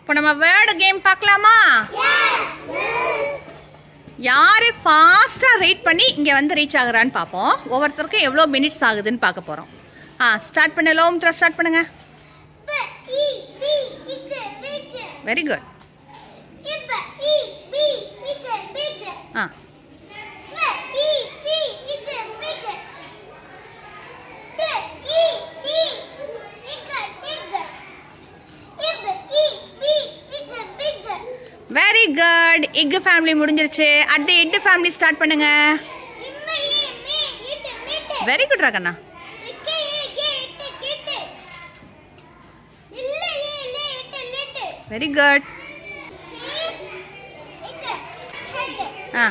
இப்போ நம்ம word game பார்க்கலாமா யார் ஃபாஸ்ட்டாக ரீட் பண்ணி இங்கே வந்து ரீச் ஆகுறான்னு பார்ப்போம் ஒவ்வொருத்தருக்கும் எவ்வளோ மினிட்ஸ் ஆகுதுன்னு பார்க்க போகிறோம் ஆ ஸ்டார்ட் பண்ண லோம்த்ரா ஸ்டார்ட் பண்ணுங்க வெரி குட் ஆ வெரி குட் இக்கு ஃபேமிலி முடிஞ்சிருச்சு அடுத்து எட்டு ஃபேமிலி ஸ்டார்ட் பண்ணுங்க வெரி குட் ராகண்ணா வெரி குட் ஆ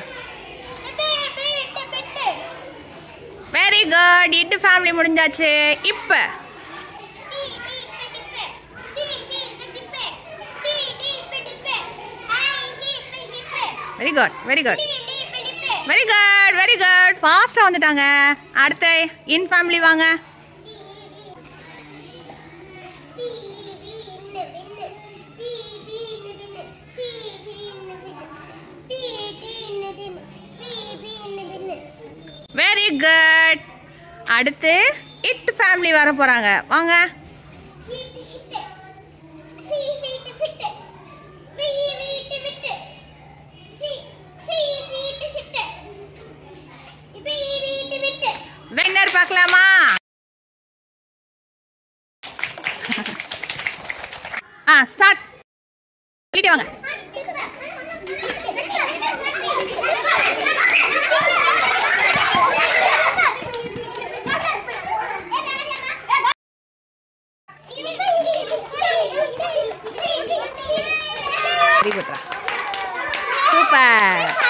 வெரி குட் எட்டு ஃபேமிலி முடிஞ்சாச்சு இப்போ very good very good very good very good ஃபாஸ்ட்டாக வந்துட்டாங்க அடுத்து இன் ஃபேமிலி வாங்க வெரி குட் அடுத்து இட் ஃபேமிலி வர போகிறாங்க வாங்க வின்னர் பார்க்கலாமா ஆ ஸ்டார்ட் சொல்லிட்டு வாங்க வெரி குட் சூப்பர்